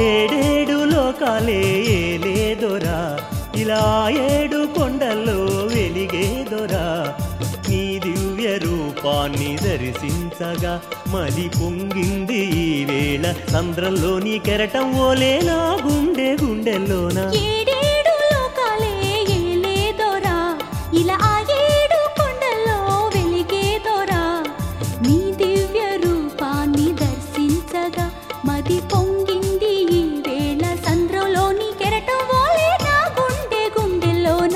ఏడేడు లోకాలే ఏలేదొరా ఇలా ఏడు కొండల్లో వెలిగేదొరా నీ దివ్య రూపాన్ని దర్శించగా మది పొంగింది ఈ వేళ సంద్రంలోని కెరటం ఓలే నా గుండె గుండెల్లోన ఏడేడు లోకాలే ఏలేదోరా ఇలా ఆ ఏడు కొండల్లో వెలిగేదోరా నీ దివ్య రూపాన్ని దర్శించగా మది పొంగింది ఈ వేళ సంద్రంలోని కెరటం వోలే నా గుండె గుండెల్లోన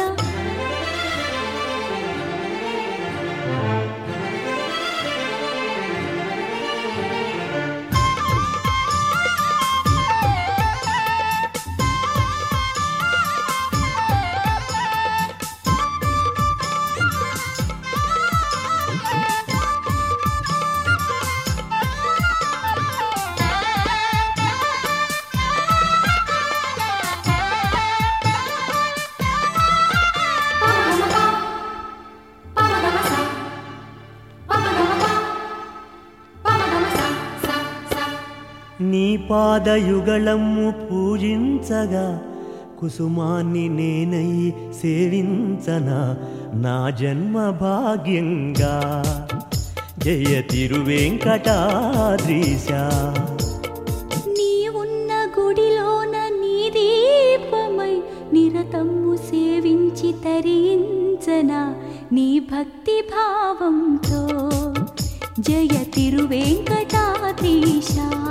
నీ పాదయుగళము పూజించగా కుసుమాన్ని నేనై సేవించనా నా జన్మ భాగ్యంగా జయ తిరువెంకటాద్రీశ నీ ఉన్న గుడిలోన నీ దీపమై నిరతము సేవించి తరించనా నీ భక్తి భావంతో జయ తిరువెంకటాద్రీశ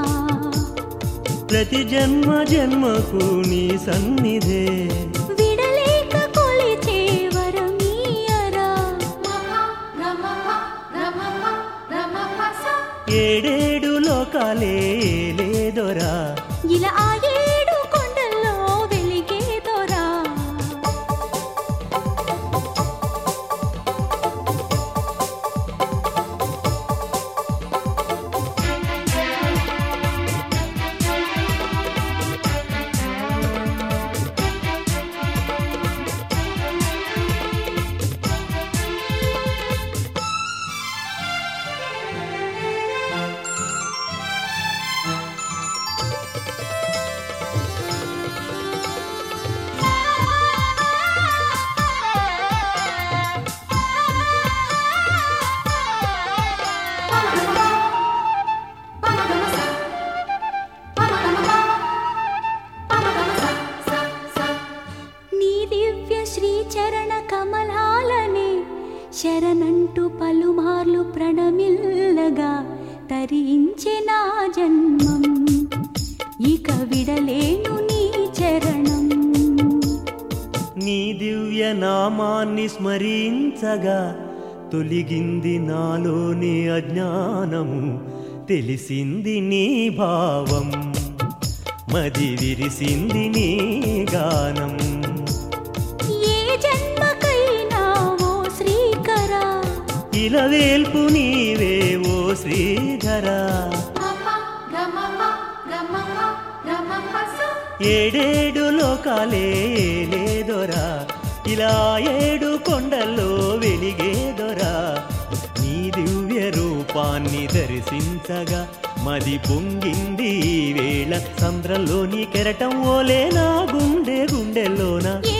ప్రతి జన్మ జన్మకు నీ సన్నిధే విడలేక కొలిచే వరమీయరా ఏడేడు లోకాలే లేదొరా ఇలా ఆ ఏడు కొండల్లో వెలిగేదోరా నీ దివ్య శ్రీచరణ కమలాలనే శరణంటూ పలుమార్లు ప్రణమిల్లగా తరించే నా జన్మం ఇక విడలేను నీ చరణం నీ దివ్య నామాన్ని స్మరించగా తొలిగింది నాలోని అజ్ఞానము తెలిసింది నీ భావం మది విరిసింది నీ గానం ఏ జన్మకైనా ఓ శ్రీకరా ఇలవేల్పు నీవే ఓ శ్రీధరా ఏడేడు లోకాలే లేదొరా ఇలా ఏడు కొండల్లో వెలిగేదొరా నీ దివ్య రూపాన్ని దర్శించగా మది పొంగింది ఈ వేళ సంద్రంలోని కెరటం ఓలే నా గుండె గుండెల్లోన